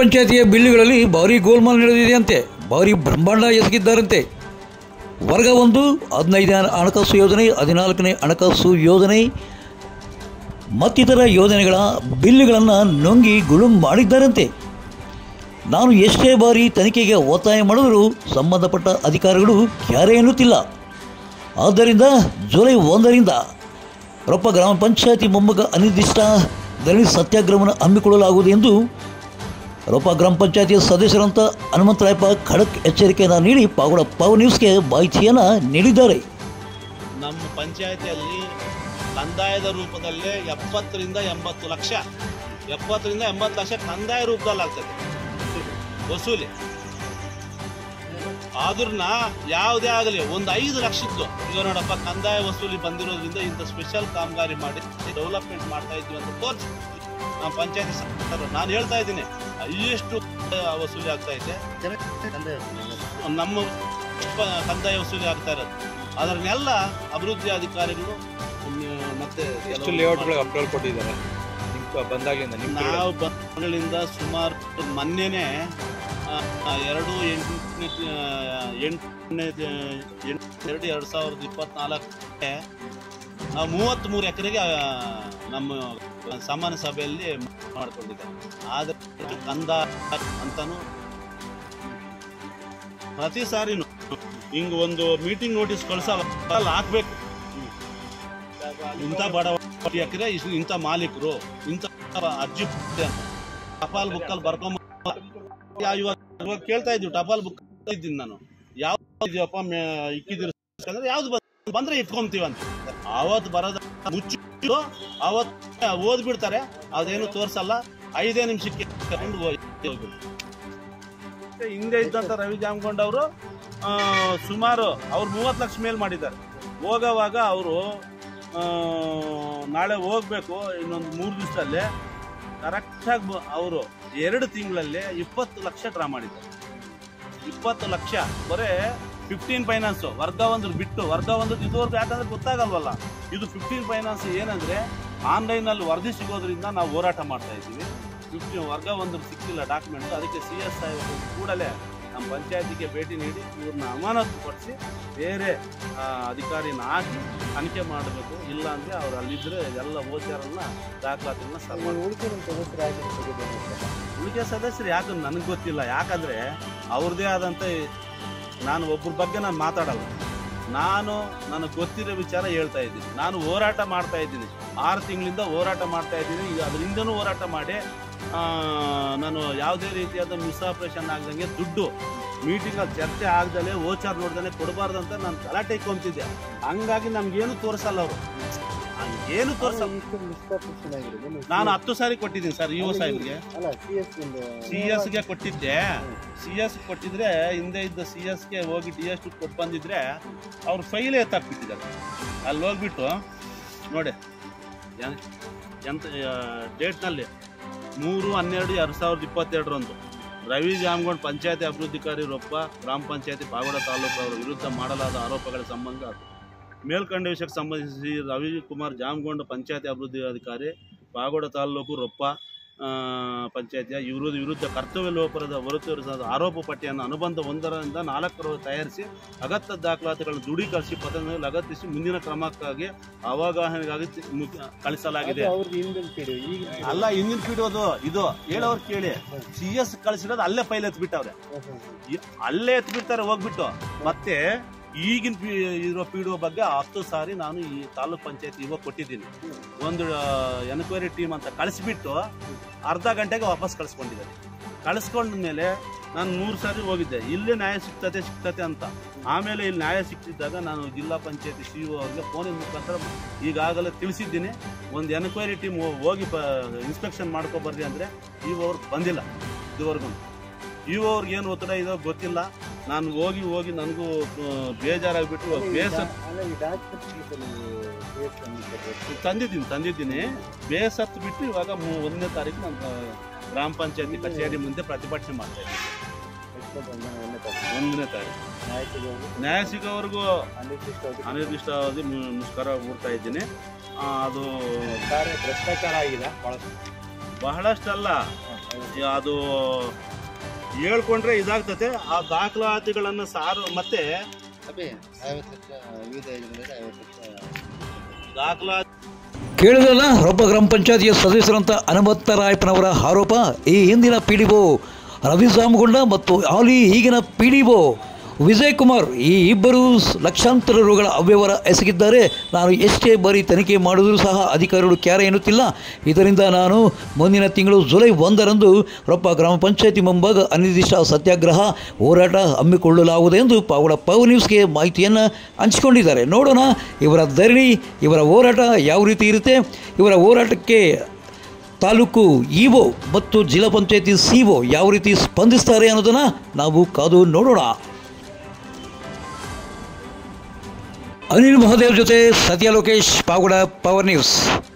ಪಂಚಾಯತಿಯ ಬಿಲ್లుಗಳಲ್ಲಿ ಭಾರಿ ಗೋಲ್ಮಾಲ್ ನಡೆದಿದೆಯಂತೆ ಭಾರಿ ಬ್ರಹ್ಮಾಂಡ ಎಸಗಿದ್ದಾರಂತೆ ವರ್ಗ ಒಂದು ಹದಿನೈದನೇ ಹಣಕಾಸು ಯೋಜನೆ ಹದಿನಾಲ್ಕನೇ ಹಣಕಾಸು ಯೋಜನೆ ಮತ್ತಿತರ ಯೋಜನೆಗಳ ಬಿಲ್లుಗಳನ್ನು ನುಂಗಿ ಗುಳುಂ ಮಾಡಿದ್ದಾರಂತೆ ನಾನು ಎಷ್ಟೇ ಬಾರಿ ತನಿಖೆಗೆ ಒತ್ತಾಯ ಮಾಡಿದರೂ ಸಂಬಂಧಪಟ್ಟ ಅಧಿಕಾರಿಗಳು ಕ್ಯಾರೆ ಎನ್ನುತ್ತಿಲ್ಲ ಆದ್ದರಿಂದ ಜುಲೈ ಒಂದರಿಂದ ರೊಪ್ಪ ಗ್ರಾಮ ಪಂಚಾಯತಿ ಮೊಮ್ಮಗ ಅನಿರ್ದಿಷ್ಟ ದಲಿತ ಸತ್ಯಾಗ್ರಹವನ್ನು ಹಮ್ಮಿಕೊಳ್ಳಲಾಗುವುದು ಎಂದು ರೊಪ್ಪ ಗ್ರಾಮ ಪಂಚಾಯತಿಯ ಸದಸ್ಯರಂತ ಹನುಮಂತರಾಯಪ್ಪ ಖಡಕ್ ಎಚ್ಚರಿಕೆಯನ್ನು ನೀಡಿ ಪಾವಡ ಪವರ್ ನ್ಯೂಸ್ಗೆ ಮಾಹಿತಿಯನ್ನು ನೀಡಿದ್ದಾರೆ ನಮ್ಮ ಪಂಚಾಯತಿಯಲ್ಲಿ ಕಂದಾಯದ ರೂಪದಲ್ಲೇ ಎಪ್ಪತ್ತರಿಂದ ಎಂಬತ್ತು ಲಕ್ಷ ಎಪ್ಪತ್ತರಿಂದ ಎಂಬತ್ತು ಲಕ್ಷ ಕಂದಾಯ ರೂಪದಲ್ಲಿ ಆಗ್ತದೆ ವಸೂಲಿ ಆದ್ರನ್ನ ಯಾವುದೇ ಆಗಲಿ ಒಂದು ಐದು ಲಕ್ಷದ್ದು ಈಗ ನೋಡಪ್ಪ ಕಂದಾಯ ವಸೂಲಿ ಬಂದಿರೋದ್ರಿಂದ ಇಂಥ ಸ್ಪೆಷಲ್ ಕಾಮಗಾರಿ ಮಾಡಿ ಡೆವಲಪ್ಮೆಂಟ್ ಮಾಡ್ತಾ ಇದ್ವಿ ಅಂತ ತೋರಿಸಿ ನಮ್ಮ ಪಂಚಾಯತಿ ಸದಸ್ಯರು ನಾನು ಹೇಳ್ತಾ ಇದ್ದೀನಿ ಎಷ್ಟು ವಸೂಲಿ ಆಗ್ತಾ ಇದೆ ನಮ್ಮ ಪ- ಕಂದಾಯ ವಸೂಲಿ ಆಗ್ತಾ ಇರೋದು ಅದನ್ನೆಲ್ಲ ಅಭಿವೃದ್ಧಿ ಅಧಿಕಾರಿಗಳು ಮ್, ಮತ್ತೆ ಎಷ್ಟು ಕೆಲವು ಲೇಔಟ್ಗಳಿಗೆ ಅಪ್ರೂವಲ್ ಕೊಟ್ಟಿದ್ದಾರೆ ನಿಮ್ ಬಂದಾಗ್ಲಿಂದ ನಿಮ್ ನಾವು ಬಂಗಳಿಂದ ಸುಮಾರು ಮೊನ್ನೆನೆ ಆ, ಆ, ಎರಡು ಎಂಟನೇ ಎಂಟನೇ ಎಂಟು ಎರಡು ಸಾವಿರದ ಇಪ್ಪತ್ನಾಲ್ಕಕ್ಕೆ ನಾವು ಮೂವತ್ತ್ಮೂರು ಎಕರೆಗೆ ನಮ್ಮ ಸಾಮಾನ್ಯ ಸಭೆಯಲ್ಲಿ ಮಾಡ್ಕೊಂಡಿದ್ದಾರೆ ಆದರೆ ಕಂದ ಅಂತಾನು ಪ್ರತಿ ಸಾರಿನು ಹಿಂಗ ಒಂದು ಮೀಟಿಂಗ್ ನೋಟಿಸ್ ಕಳ್ಸಲ್ಲ ಅಲ್ಲಿ ಹಾಕ್ಬೇಕು ಇಂಥ ಬಡ ಎಕರೆ ಇಂಥ ಮಾಲೀಕರು ಇಂಥ ಅರ್ಜಿ ಅಂತ ಟಪಾಲ್ ಬುಕ್ಕಲ್ಲಿ ಬರ್ಕೊಂಬ ಯಾ- ಇವಾಗ ಇವಾಗ ಕೇಳ್ತಾ ಇದ್ವಿ ಟಪಾಲ್ ಬುಕ್ ಇದ್ದೀನಿ ನಾನು ಯಾವ ಇದೆಯಪ್ಪ ಇಕ್ಕಿದಿರ ಅಂದ್ರೆ ಯಾವ್ದು ಬಂದ್- ಬಂದ್ರೆ ಇಟ್ಕೊಂತೀವಿ ಅಂತ ಅವತ್ತು ಬರೋದ ಮುಚ್ಚಿ ಅವತ್ತು ಓದ್ಬಿಡ್ತಾರೆ ಅದೇನು ತೋರ್ಸಲ್ಲ ಐದೇ ನಿಮಿಷಕ್ಕೆ ತಗೊಂಡು ಹೋಗ್ಬಿಡ್ತಾರೆ. ಮತ್ತೆ ಹಿಂದೆ ಇದ್ದಂತ ರವಿ ಜಾಮಗೊಂಡ್ ಅವರು ಸುಮಾರು ಅವ್ರು ಮೂವತ್ತು ಲಕ್ಷ ಮೇಲ್ ಮಾಡಿದ್ದಾರೆ ಹೋಗೋವಾಗ ಅವರು ನಾಳೆ ಹೋಗ್ಬೇಕು ಇನ್ನೊಂದು ಮೂರು ದಿವಸದಲ್ಲಿ ಕರೆಕ್ಟಾಗಿ ಅವರು ಎರಡು ತಿಂಗಳಲ್ಲಿ ಇಪ್ಪತ್ತು ಲಕ್ಷ ಡ್ರಾ ಮಾಡಿದ್ದಾರೆ ಇಪ್ಪತ್ತು ಲಕ್ಷ ಬರೇ ಫಿಫ್ಟೀನ್ ಫೈನಾನ್ಸ್ ವರ್ಗ ಒಂದು ಬಿಟ್ಟು ವರ್ಗ ಒಂದು ಇದುವರೆಗೂ ಯಾಕಂದ್ರೆ ಗೊತ್ತಾಗಲ್ವಲ್ಲ ಇದು ಫಿಫ್ಟೀನ್ ಫೈನಾನ್ಸ್ ಏನಂದ್ರೆ ಆನ್ಲೈನಲ್ಲಿ ವರದಿ ಸಿಗೋದ್ರಿಂದ ನಾವು ಹೋರಾಟ ಮಾಡ್ತಾ ಇದ್ದೀವಿ ಫಿಫ್ಟೀನ್ ವರ್ಗ ಒಂದು ಸಿಕ್ಕಿಲ್ಲ ಡಾಕ್ಯುಮೆಂಟ್ ಅದಕ್ಕೆ ಸಿ ಎಸ್ ಐ ಕೂಡಲೇ ನಮ್ಮ ಪಂಚಾಯತಿಗೆ ಭೇಟಿ ನೀಡಿ ಇವ್ರನ್ನ ಅಮಾನತು ಪಡಿಸಿ ಬೇರೆ ಆ, ಅಧಿಕಾರಿನ ಹಾಕಿ ತನಿಖೆ ಮಾಡಬೇಕು ಇಲ್ಲ ಅಂದರೆ ಅವ್ರು ಅಲ್ಲಿದ್ದರೆ ಎಲ್ಲ ಓಚಾರನ್ನ ದಾಖಲಾತಿಗಳನ್ನ ಸರ್ ಉಳಿಕೆ ಸದಸ್ಯರು ಯಾಕೆ ನನಗೆ ಗೊತ್ತಿಲ್ಲ ಯಾಕಂದ್ರೆ ಅವ್ರದ್ದೇ ಆದಂಥ ನಾನು ಒಬ್ಬರ ಬಗ್ಗೆ ನಾನು ಮಾತಾಡಲ್ಲ ನಾನು ನನಗೆ ಗೊತ್ತಿರೋ ವಿಚಾರ ಹೇಳ್ತಾ ಇದ್ದೀನಿ ನಾನು ಹೋರಾಟ ಮಾಡ್ತಾ ಇದ್ದೀನಿ ಆರು ತಿಂಗಳಿಂದ ಹೋರಾಟ ಮಾಡ್ತಾ ಇದ್ದೀನಿ ಈಗ ಅದರಿಂದನೂ ಹೋರಾಟ ಮಾಡಿ ಆ, ನಾನು ಯಾವುದೇ ರೀತಿಯಾದ ಮಿಸ್ಆಪ್ರೇಷನ್ ಆಗ್ದಂಗೆ ದುಡ್ಡು ಮೀಟಿಂಗಲ್ಲಿ ಚರ್ಚೆ ಆಗ್ದಲೆ ಓಚಾರ್ ನೋಡ್ದಲೆ ಕೊಡಬಾರ್ದಂತ ನಾನು ಗಲಾಟೆ ಇಕ್ಕೊಂತಿದ್ದೆ ಹಂಗಾಗಿ ನಮ್ಗೇನು ತೋರಿಸಲ್ಲ ಅವರು ಏನು ತೋರಿಸಲ್ಲ ನಾನು ಹತ್ತು ಸಾರಿ ಕೊಟ್ಟಿದ್ದೀನಿ ಸರ್ ಇ ಒ ಸಾಹೇಬ್ಗೆ ಸಿ ಎಸ್ಗೆ ಕೊಟ್ಟಿದ್ದೆ ಸಿ ಎಸ್ ಕೊಟ್ಟಿದ್ರೆ ಹಿಂದೆ ಇದ್ದ ಸಿ ಎಸ್ಗೆ ಹೋಗಿ ಡಿ ಎಸ್ ಕೊಟ್ಟು ಬಂದಿದ್ರೆ ಅವ್ರು ಫೈಲೇ ಎತ್ತಾಕ್ಬಿಟ್ಟಿದ್ದಾರೆ ಅಲ್ಲಿ ಹೋಗ್ಬಿಟ್ಟು ನೋಡಿ ಎನ್- ಎಂತ ಡೇಟ್ನಲ್ಲಿ ಮೂರು ಹನ್ನೆರಡು ಎರಡು ಸಾವಿರದ ಇಪ್ಪತ್ತೆರಡರಂದು ರವಿ ಜಾಮಗೊಂಡ್ ಪಂಚಾಯತಿ ಅಭಿವೃದ್ಧಿಕಾರಿ ರೊಪ್ಪ ಗ್ರಾಮ ಪಂಚಾಯತಿ ಪಾಗೋಡ ತಾಲೂಕು ಅವರ ವಿರುದ್ಧ ಮಾಡಲಾದ ಆರೋಪಗಳ ಸಂಬಂಧ ಮೇಲ್ಕಂಡ ವಿಷಯಕ್ಕೆ ಸಂಬಂಧಿಸಿ ರವಿಕುಮಾರ್ ಜಾಮಗೊಂಡ ಪಂಚಾಯತಿ ಅಭಿವೃದ್ಧಿ ಅಧಿಕಾರಿ ಪಾಗೋಡ ತಾಲೂಕು ರೊಪ್ಪ ಆ, ಪಂಚಾಯತಿಯ ವಿರುದ್ಧ ವಿರುದ್ಧ ಕರ್ತವ್ಯ ಲೋಪರದ ಹೊರತುವರಿಸಿದ ಆರೋಪ ಪಟ್ಟಿಯನ್ನು ಅನುಬಂಧ ಒಂದರಿಂದ ನಾಲ್ಕರ ಅಗತ್ಯ ಅಗತ್ಯ ದಾಖಲಾತಿಗಳನ್ನು ದೃಢೀಕರಿಸಿ ಪದವನ್ನು ಲಗತ್ತಿಸಿ ಮುಂದಿನ ಕ್ರಮಕ್ಕಾಗಿ ಅವಗಾಹನೆಗಾಗಿ ತಿ- ಮುಖ್ಯ- ಕಳಿಸಲಾಗಿದೆ ಅಲ್ಲ ಹಿಂದಿನ ಪೀಡೋದು ಇದು ಹೇಳೋರು ಕೇಳಿ ಸಿ ಎಸ್ ಕಳಿಸಿರೋದು ಅಲ್ಲೇ ಫೈಲ್ ಎತ್ಬಿಟ್ಟವ್ರೆ ಈ- ಅಲ್ಲೇ ಎತ್ಬಿಡ್ತಾರೆ ಹೋಗ್ಬಿಟ್ಟು ಮತ್ತೆ ಈಗಿನ ಪಿ ಇರೋ ಪಿ ಡಿ ಬಗ್ಗೆ ಹತ್ತು ಸಾರಿ ನಾನು ಈ ತಾಲೂಕ್ ಪಂಚಾಯತ್ ಇವಾಗ ಕೊಟ್ಟಿದ್ದೀನಿ ಒಂದು ಎನ್ಕ್ವೈರಿ ಟೀಮ್ ಅಂತ ಕಳಿಸ್ಬಿಟ್ಟು ಅರ್ಧ ಗಂಟೆಗೆ ವಾಪಸ್ ಕಳಿಸ್ಕೊಂಡಿದ್ದಾರೆ ಕಳಿಸ್ಕೊಂಡ ಮೇಲೆ ನಾನು ಮೂರು ಸಾರಿ ಹೋಗಿದ್ದೆ ಇಲ್ಲೇ ನ್ಯಾಯ ಸಿಗ್ತದೆ ಸಿಗ್ತದೆ ಅಂತ ಆಮೇಲೆ ಇಲ್ಲಿ ನ್ಯಾಯ ಸಿಕ್ತಿದ್ದಾಗ ನಾನು ಜಿಲ್ಲಾ ಪಂಚಾಯತಿ ಸಿ ಒ ಅವ್ರಿಗೆ ಫೋನಿನ ಮುಖಾಂತರ ಈಗಾಗಲೇ ತಿಳಿಸಿದ್ದೀನಿ ಒಂದು ಎನ್ಕ್ವೈರಿ ಟೀಮ್ ಹೋಗಿ ಪ ಇನ್ಸ್ಪೆಕ್ಷನ್ ಮಾಡ್ಕೊಬರ್ರಿ ಅಂದರೆ ಇವು ಅವ್ರು ಬಂದಿಲ್ಲ ಇದುವರೆಗೂ ಇವು ಅವ್ರಿಗೆ ಏನು ಒತ್ತಡ ಇದೋ ಗೊತ್ತಿಲ್ಲ ನಾನು ಹೋಗಿ ಹೋಗಿ ನನಗೂ ಆ, ಬೇಜಾರಾಗ್ಬಿಟ್ಟು ಇವಾಗ ಬೇಸ ತಂದಿದ್ದೀನಿ ತಂದಿದ್ದೀನಿ ಬೇಸತ್ತು ಬಿಟ್ಟು ಇವಾಗ ಮೂ- ಒಂದನೇ ತಾರೀಕು ನಾನು ಗ್ರಾಮ ಪಂಚಾಯತಿ ಕಚೇರಿ ಮುಂದೆ ಪ್ರತಿಭಟನೆ ಮಾಡ್ತಾ ಇದ್ದೀನಿ ಒಂದನೇ ತಾರೀಕು ನ್ಯಾಯ ಸಿಗೋವರೆಗೂ ಅನಿರ್ದಿಷ್ಟ ಅವಧಿ ಮು- ಮುಷ್ಕರ ಹೂಡ್ತಾ ಇದ್ದೀನಿ ಆ, ಅದು ಭ್ರಷ್ಟಾಚಾರ ಆಗಿದೆ ಬಹಳಷ್ಟು ಬಹಳಷ್ಟಲ್ಲ ಅದು ಹೇಳ್ಕೊಂಡ್ರೆ ಇದಾಗ್ತತೆ ಆ ದಾಖಲಾತಿಗಳನ್ನ ಸಾರು ಮತ್ತೆ ಅಭಿ ಐವತ್ತು ಲಕ್ಷ ವಿವಿಧ ಯೋಜನೆಗಳಲ್ಲಿ ಐವತ್ತು ಲಕ್ಷ ದಾಖಲಾತಿ ಕೇಳಿದ್ರಲ್ಲ ರೊಬ್ಬ ಗ್ರಾಮ ಪಂಚಾಯತಿಯ ಸದಸ್ಯರಂತ ಹನುಮಂತರಾಯಪ್ಪನವರ ಆರೋಪ ಈ ಹಿಂದಿನ ಪಿ ಡಿ ಒ ರವಿ ಸಾಮಗೊಂಡ ಮತ್ತು ಹಾಲಿ ಈಗಿನ ಪಿ ಡಿ ಒ ವಿಜಯ್ ಕುಮಾರ್ ಈ ಇಬ್ಬರು ಸ್- ಲಕ್ಷಾಂತರ ರುಗಳ ಅವ್ಯವಹಾರ ಎಸಗಿದ್ದಾರೆ ನಾನು ಎಷ್ಟೇ ಬಾರಿ ತನಿಖೆ ಮಾಡಿದರೂ ಸಹ ಅಧಿಕಾರಿಗಳು ಕ್ಯಾರೆ ಎನ್ನುತ್ತಿಲ್ಲ ಇದರಿಂದ ನಾನು ಮುಂದಿನ ತಿಂಗಳು ಜುಲೈ ಒಂದರಂದು ರೊಪ್ಪ ಗ್ರಾಮ ಪಂಚಾಯತಿ ಮುಂಭಾಗ ಅನಿರ್ದಿಷ್ಟ ಸತ್ಯಾಗ್ರಹ ಹೋರಾಟ ಹಮ್ಮಿಕೊಳ್ಳಲಾಗುವುದು ಎಂದು ಪಾವಡ ಪವರ್ ನ್ಯೂಸ್ಗೆ ಮಾಹಿತಿಯನ್ನು ಹಂಚಿಕೊಂಡಿದ್ದಾರೆ ನೋಡೋಣ ಇವರ ಧರಣಿ ಇವರ ಹೋರಾಟ ಯಾವ ರೀತಿ ಇರುತ್ತೆ ಇವರ ಹೋರಾಟಕ್ಕೆ ತಾಲೂಕು ಇಒ ಮತ್ತು ಜಿಲ್ಲಾ ಪಂಚಾಯತಿ ಸಿಒ ಯಾವ ರೀತಿ ಸ್ಪಂದಿಸ್ತಾರೆ ಅನ್ನೋದನ್ನು ನಾವು ಕಾದು ನೋಡೋಣ ಅನಿಲ್ ಮಹಾದೇವ್ ಜೊತೆ ಸತ್ಯ ಲೋಕೇಶ್ ಪಾವಗಡ ಪವರ್ ನ್ಯೂಸ್